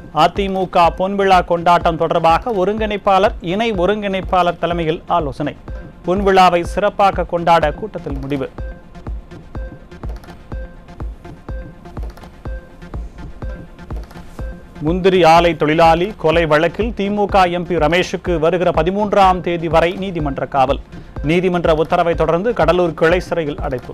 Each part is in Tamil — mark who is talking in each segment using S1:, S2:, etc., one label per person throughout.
S1: அதிமுக பொன்விழா கொண்டாட்டம் தொடர்பாக ஒருங்கிணைப்பாளர் இணை ஒருங்கிணைப்பாளர் தலைமையில் ஆலோசனை பொன்விழாவை சிறப்பாக கொண்டாட கூட்டத்தில் முடிவு முந்திரி ஆலை தொழிலாளி கொலை வழக்கில் திமுக எம்பி ரமேஷுக்கு வருகிற பதிமூன்றாம் தேதி வரை நீதிமன்ற காவல் நீதிமன்ற உத்தரவை தொடர்ந்து கடலூர் கிளை சிறையில் அடைப்பு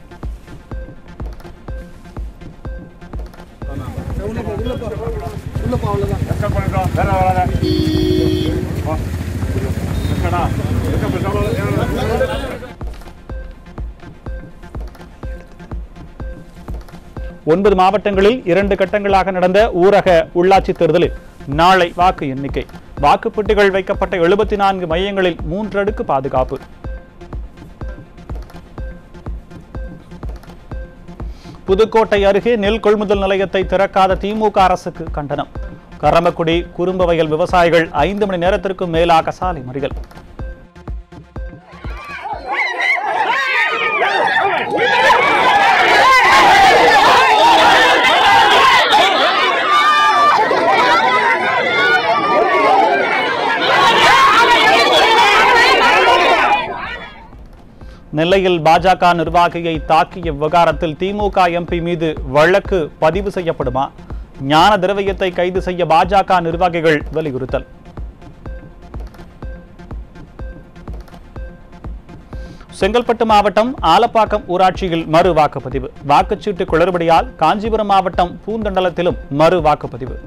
S1: ஒன்பது மாவட்டங்களில் இரண்டு கட்டங்களாக நடந்த ஊரக உள்ளாட்சி தேர்தலில் நாளை வாக்கு எண்ணிக்கை வாக்குப்பெட்டிகள் வைக்கப்பட்ட எழுபத்தி நான்கு மையங்களில் மூன்றடுக்கு பாதுகாப்பு புதுக்கோட்டை அருகே நெல் கொள்முதல் நிலையத்தை திறக்காத திமுக அரசுக்கு கண்டனம் கரம்பக்குடி குறும்ப வயல் விவசாயிகள் ஐந்து மணி நேரத்திற்கும் மேலாக சாலை மறியல் நெல்லையில் பாஜக நிர்வாகியை தாக்கிய விவகாரத்தில் திமுக எம்பி மீது வழக்கு பதிவு செய்யப்படுமா ஞான திரவியத்தை கைது செய்ய பாஜக நிர்வாகிகள் வலியுறுத்தல் செங்கல்பட்டு மாவட்டம் ஆலப்பாக்கம் ஊராட்சியில் மறு வாக்குப்பதிவு வாக்குச்சீட்டு குளறுபடியால் காஞ்சிபுரம் மாவட்டம் பூந்தண்டலத்திலும் மறு வாக்குப்பதிவு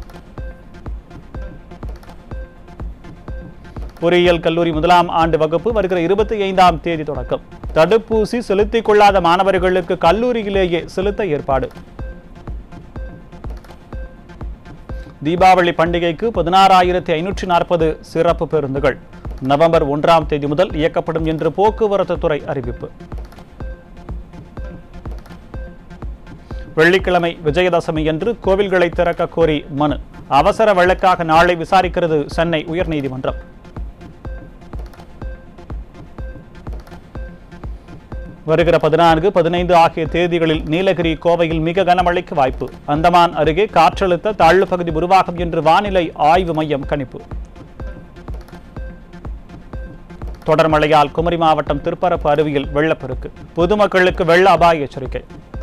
S1: பொறியியல் கல்லூரி முதலாம் ஆண்டு வகுப்பு வருகிற இருபத்தி ஐந்தாம் தேதி தொடக்கம் தடுப்பூசி செலுத்திக் கொள்ளாத மாணவர்களுக்கு கல்லூரியிலேயே செலுத்த ஏற்பாடு தீபாவளி பண்டிகைக்கு பதினாறாயிரத்தி ஐநூற்றி நாற்பது சிறப்பு பேருந்துகள் நவம்பர் ஒன்றாம் தேதி முதல் இயக்கப்படும் என்று போக்குவரத்து துறை அறிவிப்பு வெள்ளிக்கிழமை விஜயதசமி என்று கோவில்களை திறக்க கோரி மனு அவசர வழக்காக நாளை விசாரிக்கிறது சென்னை உயர்நீதிமன்றம் வருகிற பதினான்கு பதினைந்து ஆகிய தேதிகளில் நீலகிரி கோவையில் மிக கனமழைக்கு வாய்ப்பு அந்தமான் அருகே காற்றழுத்த தாழ்வு பகுதி உருவாகும் என்று வானிலை ஆய்வு மையம் கணிப்பு தொடர் மழையால் குமரி மாவட்டம் திருப்பரப்பு அருவியில் வெள்ளப்பெருக்கு பொதுமக்களுக்கு வெள்ள அபாய எச்சரிக்கை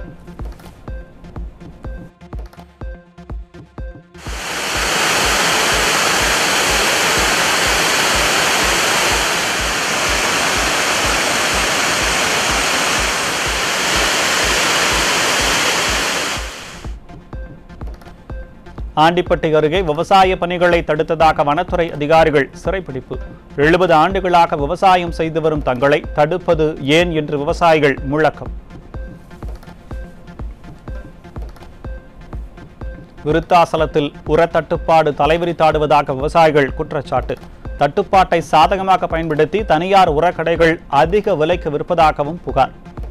S1: ஆண்டிப்பட்டி அருகே விவசாய பணிகளை தடுத்ததாக வனத்துறை அதிகாரிகள் சிறைப்பிடிப்பு எழுபது ஆண்டுகளாக விவசாயம் செய்து வரும் தங்களை தடுப்பது ஏன் என்று விவசாயிகள் முழக்கம் விருத்தாசலத்தில் உரத்தட்டுப்பாடு தலைவிரித்தாடுவதாக விவசாயிகள் குற்றச்சாட்டு தட்டுப்பாட்டை சாதகமாக பயன்படுத்தி தனியார் உரக்கடைகள் அதிக விலைக்கு விற்பதாகவும் புகார்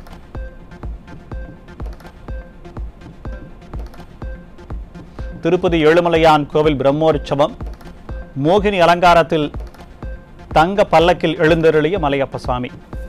S1: திருப்பதி ஏழுமலையான் கோவில் பிரம்மோற்சவம் மோகினி அலங்காரத்தில் தங்க பல்லக்கில் எழுந்தருளிய மலையப்ப சுவாமி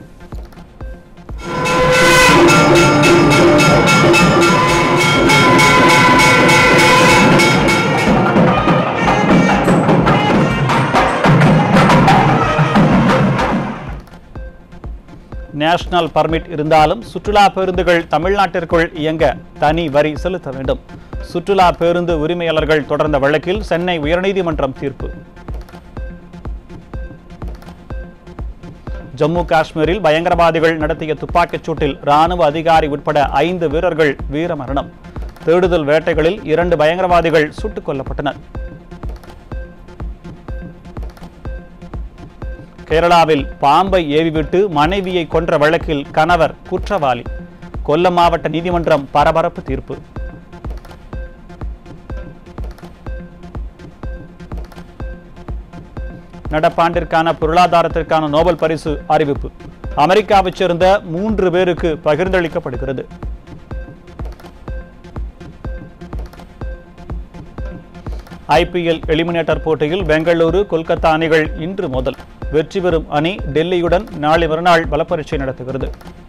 S1: நேஷனல் பர்மிட் இருந்தாலும் சுற்றுலா பேருந்துகள் தமிழ்நாட்டிற்குள் இயங்க தனி வரி செலுத்த வேண்டும் சுற்றுலா பேருந்து உரிமையாளர்கள் தொடர்ந்த வழக்கில் சென்னை உயர்நீதிமன்றம் தீர்ப்பு ஜம்மு காஷ்மீரில் பயங்கரவாதிகள் நடத்திய துப்பாக்கிச் சூட்டில் ராணுவ அதிகாரி உட்பட ஐந்து வீரர்கள் வீரமரணம் தேடுதல் வேட்டைகளில் இரண்டு பயங்கரவாதிகள் சுட்டுக் கொல்லப்பட்டனர் கேரளாவில் பாம்பை ஏவிவிட்டு மனைவியை கொன்ற வழக்கில் கணவர் குற்றவாளி கொல்லம் மாவட்ட நீதிமன்றம் பரபரப்பு தீர்ப்பு நடப்பாண்டிற்கான பொருளாதாரத்திற்கான நோபல் பரிசு அறிவிப்பு அமெரிக்காவைச் சேர்ந்த மூன்று பேருக்கு பகிர்ந்தளிக்கப்படுகிறது ஐபிஎல் எலிமினேட்டர் போட்டியில் பெங்களூரு கொல்கத்தா அணிகள் இன்று மோதல் வெற்றி பெறும் அணி டெல்லியுடன் நாளை மறுநாள் பலப்பரீட்சை நடத்துகிறது